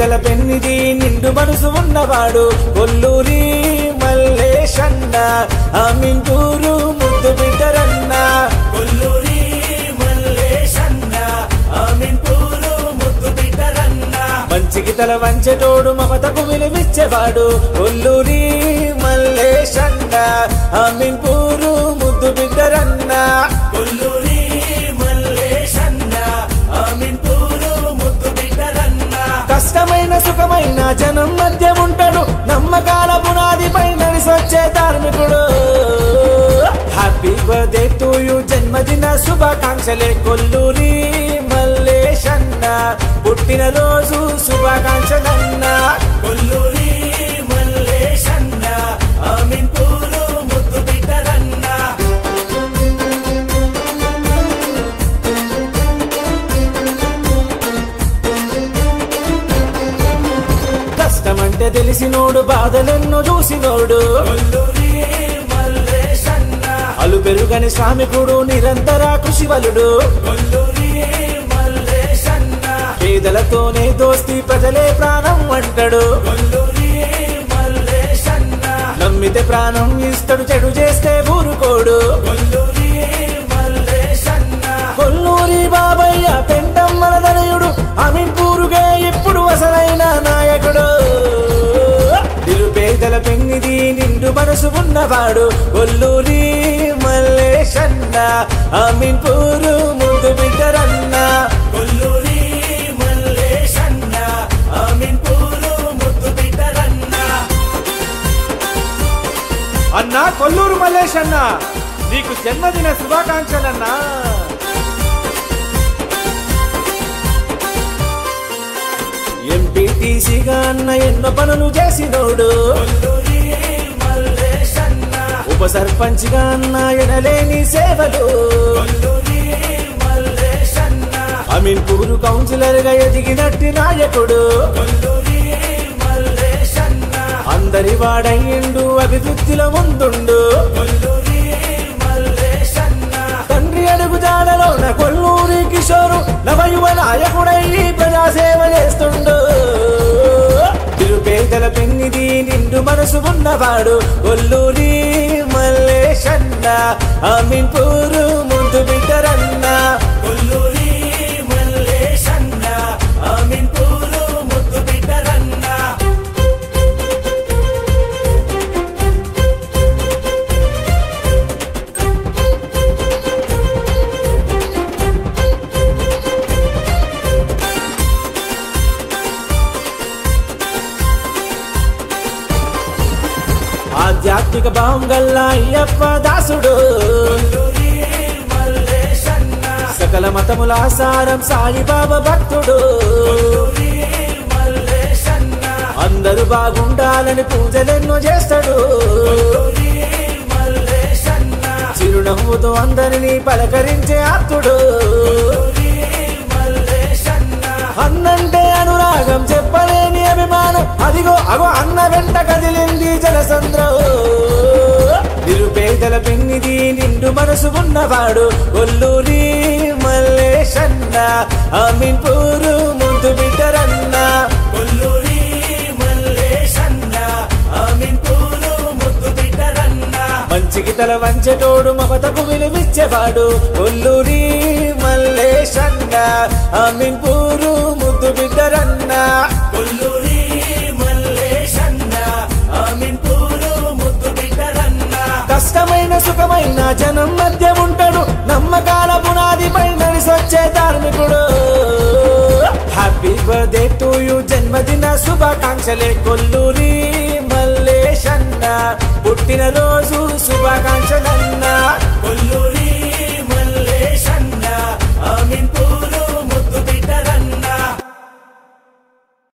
పేదల పెన్నిది నిండు మనసు ఉన్నవాడు కొల్లూరి మల్లేశన్న ఆమింటూరు ముద్దు బిడ్డరన్న కొల్లూరి మల్లేశన్న ఆమింటూరు ముద్దు బిడ్డరన్న మంచికి తల వంచెటోడు మమతకు విలువిచ్చేవాడు కొల్లూరి మల్లేశన్న ఆమింపూరు ముద్దు బిడ్డరన్న కొల్లూరి మల్లేశన్న ఆమింపూరు ముద్దు బిడ్డరన్న కష్టమైన సుఖమైన జనం మధ్య ఉంటాడు నమ్మకాల పునాదిపై నడిసొచ్చే ధార్మికుడు హ్యాపీ బర్త్డే టు యూ జన్మదిన శుభాకాంక్షలే కొల్లూరి మల్లేశన్న పుట్టినరోజు శుభాకాంక్షలన్న కొల్లూరి మల్లేశన్న ఆమిన్పూరు ముద్దు బిడ్డరన్న కష్టమంటే తెలిసినోడు బాధలెన్నో చూసినోడు అలు పెరుగని శ్రామికుడు నిరంతర కృషివలుడు పేదలతోనే దోస్తి ప్రజలే ప్రాణం అంటాడు నమ్మితే ప్రాణం ఇస్తాడు చెడు చేస్తే ఊరుకోడు కొల్లూరి బాబయ్య పెంటమ్మల తనయుడు అమీన్పూరుగా ఇప్పుడు అసలైన నాయకుడు నిరుపేదల పెన్నిది నిండు మనసు ఉన్నవాడు కొల్లూరి మల్లేశన్న అమీన్పూరు ముందు బిడ్డరన్న కొల్లూరి మల్లేశన్న అమీన్పూరు ముద్దు బిడ్డరన్న అన్నా కొల్లూరు మల్లేష్ అన్న నీకు జన్మదిన శుభాకాంక్షలన్నా ఎంపీటీసీగా అన్న ఎన్నో పనులు చేసినోడు ఉప సర్పంచ్ గా అన్న ఎనలేని సేవలు అమీన్పూరు కౌన్సిలర్ గా ఎదిగినట్టి నాయకుడు అందరి వాడయ్యిండు అభివృద్ధిలో ముందుండు తండ్రి అడుగు జాడలోన కొల్లూరి కిషోరు నవయువ నాయకుడై ప్రజాసేవ చేస్తుండు నిరుపేదల పెన్నిది నిండు మనసు ఉన్నవాడు కొల్లూరి మల్లేశన్న అమీన్పూరు ముందు బిడ్డరన్న కొల్లూరి మల్లేశన్న అమీన్పూరు ముద్దు బిడ్డరన్న ఆధ్యాత్మిక భావం గల్ల అయ్యప్ప దాసుడు సకల మతముల సారం సాయిబాబా భక్తుడు అందరూ బాగుండాలని పూజలెన్నో చేస్తాడు చిరునవ్వుతో అందరినీ పలకరించే ఆత్తుడు అన్నంటే అనురాగం చెప్పలేని అభిమానం అదిగో అగో అన్న వెంట కదిలింది జలసంద్రం నిరుపేదల పెన్నిది నిండు మనసు ఉన్నవాడు కొల్లూరి మల్లేశన్న అమీన్పూరు ముందు బిడ్డరన్న కొల్లూరి మల్లేశన్న అమీన్పూరు ముద్దు బిడ్డరన్న మంచికి తల వంచెటోడు మమతకు విలువిచ్చేవాడు కొల్లూరి మల్లేశన్న అమీన్పూరు ముద్దు బిడ్డరన్న కొల్లూరి మల్లేశన్న అమీన్పూరు ముద్దు బిడ్డరన్న కష్టమైన సుఖమైన జనం మధ్య ఉంటాడు నమ్మకాల పునాదిపై నడిసొచ్చే ధార్మికుడు హ్యాపీ బర్త్డే టు యూ జన్మదిన శుభాకాంక్షలే కొల్లూరి మల్లేశన్న పుట్టినరోజు శుభాకాంక్షలన్న కొల్లూరి మల్లేశన్న అమీన్పూరు